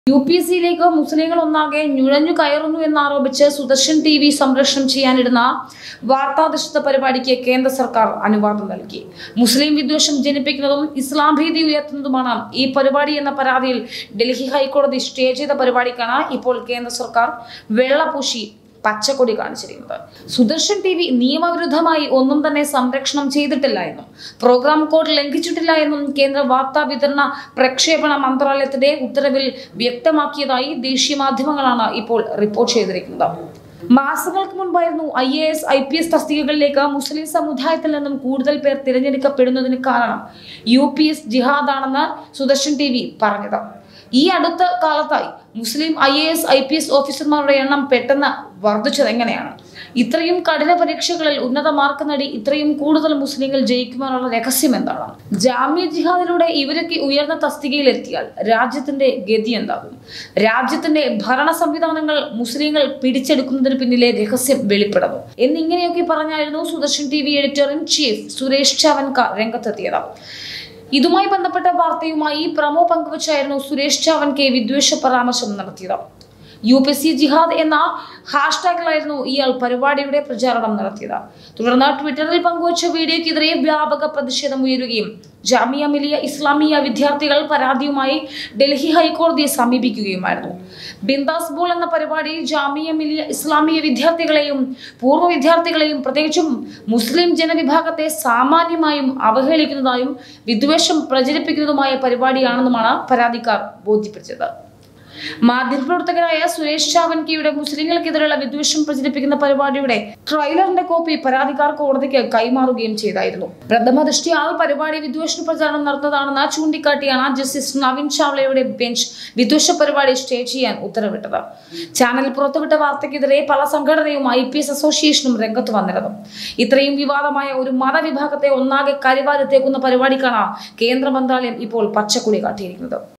U P S സിയിലേക്ക് മുസ്ലിങ്ങൾ ഒന്നാകെ നുഴഞ്ഞു കയറുന്നു എന്നാരോപിച്ച് സുദർശൻ ടി വി സംപ്രേഷണം ചെയ്യാനിരുന്ന വാർത്താധിഷ്ഠിത പരിപാടിക്ക് കേന്ദ്ര സർക്കാർ അനുവാദം നൽകി മുസ്ലിം വിദ്വേഷം ജനിപ്പിക്കുന്നതും ഇസ്ലാം ഭീതി ഉയർത്തുന്നതുമാണ് ഈ പരിപാടി എന്ന പരാതിയിൽ ഡൽഹി ഹൈക്കോടതി സ്റ്റേ ചെയ്ത പരിപാടിക്കാണ് ഇപ്പോൾ കേന്ദ്ര സർക്കാർ വെള്ളപൂശി പച്ചക്കൊടി കാണിച്ചിരിക്കുന്നത് സുദർശൻ ടി വി നിയമവിരുദ്ധമായി ഒന്നും തന്നെ സംരക്ഷണം ചെയ്തിട്ടില്ല എന്നും പ്രോഗ്രാം കോഡ് ലംഘിച്ചിട്ടില്ല എന്നും കേന്ദ്ര വാർത്താ വിതരണ പ്രക്ഷേപണ മന്ത്രാലയത്തിന്റെ ഉത്തരവിൽ വ്യക്തമാക്കിയതായി ദേശീയ മാധ്യമങ്ങളാണ് ഇപ്പോൾ റിപ്പോർട്ട് ചെയ്തിരിക്കുന്നത് മാസങ്ങൾക്ക് മുൻപായിരുന്നു I A S I P S തസ്തികകളിലേക്ക് മുസ്ലിം സമുദായത്തിൽ നിന്നും കൂടുതൽ പേർ തിരഞ്ഞെടുക്കപ്പെടുന്നതിന് കാരണം യു പി എസ് ജിഹാദാണെന്ന് സുദർശൻ ടി വി പറഞ്ഞത് ഈ അടുത്ത കാലത്തായി മുസ്ലിം I A S I P S ഓഫീസർമാരുടെ എണ്ണം പെട്ടെന്ന് വർദ്ധിച്ചത് എങ്ങനെയാണ് ഇത്രയും കഠിന പരീക്ഷകളിൽ ഉന്നത മാർക്ക് നേടി ഇത്രയും കൂടുതൽ മുസ്ലിങ്ങൾ ജയിക്കുവാനുള്ള രഹസ്യം എന്താണ് ജാമ്യ ജിഹാദിലൂടെ ഇവരൊക്കെ ഉയർന്ന തസ്തികയിൽ എത്തിയാൽ രാജ്യത്തിന്റെ ഗതി എന്താകും രാജ്യത്തിന്റെ ഭരണ സംവിധാനങ്ങൾ മുസ്ലിങ്ങൾ പിടിച്ചെടുക്കുന്നതിന് പിന്നിലെ രഹസ്യം വെളിപ്പെടുന്നു എന്നിങ്ങനെയൊക്കെ പറഞ്ഞായിരുന്നു Sudarshan T V editor in chief Suresh Chavhanke രംഗത്തെത്തിയത് ഇതുമായി ബന്ധപ്പെട്ട വാർത്തയുമായി പ്രമോ പങ്കുവച്ചായിരുന്നു സുരേഷ് ചാവൻകെ വിദ്വേഷ പരാമർശം നടത്തിയത് യു പി സി ജിഹാദ് എന്ന ഹാഷ്ടാഗിലായിരുന്നു ഇയാൾ പരിപാടിയുടെ പ്രചാരണം നടത്തിയത് തുടർന്ന് ട്വിറ്ററിൽ പങ്കുവച്ച വീഡിയോയ്ക്കെതിരെ വ്യാപക പ്രതിഷേധം ഉയരുകയും ജാമിയ മിലിയ ഇസ്ലാമിയ വിദ്യാർത്ഥികൾ പരാതിയുമായി ഡൽഹി ഹൈക്കോടതിയെ സമീപിക്കുകയുമായിരുന്നു ബിന്ദാസ് ബോൾ എന്ന പരിപാടി ജാമിയ മിലിയ ഇസ്ലാമിയ വിദ്യാർത്ഥികളെയും പൂർവ്വ വിദ്യാർത്ഥികളെയും പ്രത്യേകിച്ചും മുസ്ലിം ജനവിഭാഗത്തെ സാമാന്യമായും അവഹേളിക്കുന്നതായും വിദ്വേഷം പ്രചരിപ്പിക്കുന്നതുമായ പരിപാടിയാണെന്നുമാണ് പരാതിക്കാർ ബോധ്യപ്പെടുത്തിയത് മാധ്യമപ്രവർത്തകരായ സുരേഷ് ചാവൻകിയുടെ മുസ്ലിങ്ങൾക്കെതിരെയുള്ള വിദ്വേഷം പ്രചരിപ്പിക്കുന്ന പരിപാടിയുടെ ട്രെയിലറിന്റെ കോപ്പി പരാതിക്കാർ കോടതിക്ക് കൈമാറുകയും ചെയ്തായിരുന്നു പ്രഥമ ദൃഷ്ടിയാൽ പരിപാടി വിദ്വേഷ പ്രചാരണം നടന്നതാണെന്ന് ചൂണ്ടിക്കാട്ടിയാണ് ജസ്റ്റിസ് നവീൻ ചാവ്ലയുടെ ബെഞ്ച് വിദ്വേഷ പരിപാടി സ്റ്റേ ചെയ്യാൻ ഉത്തരവിട്ടത് ചാനൽ പുറത്തുവിട്ട വാർത്തയ്ക്കെതിരെ പല സംഘടനയും ഐ പി എസ് അസോസിയേഷനും രംഗത്ത് വന്നിരുന്നു ഇത്രയും വിവാദമായ ഒരു മതവിഭാഗത്തെ ഒന്നാകെ കരിവാരെത്തേക്കുന്ന പരിപാടിക്കാണ് കേന്ദ്ര മന്ത്രാലയം ഇപ്പോൾ പച്ചക്കുടി കാട്ടിയിരിക്കുന്നത്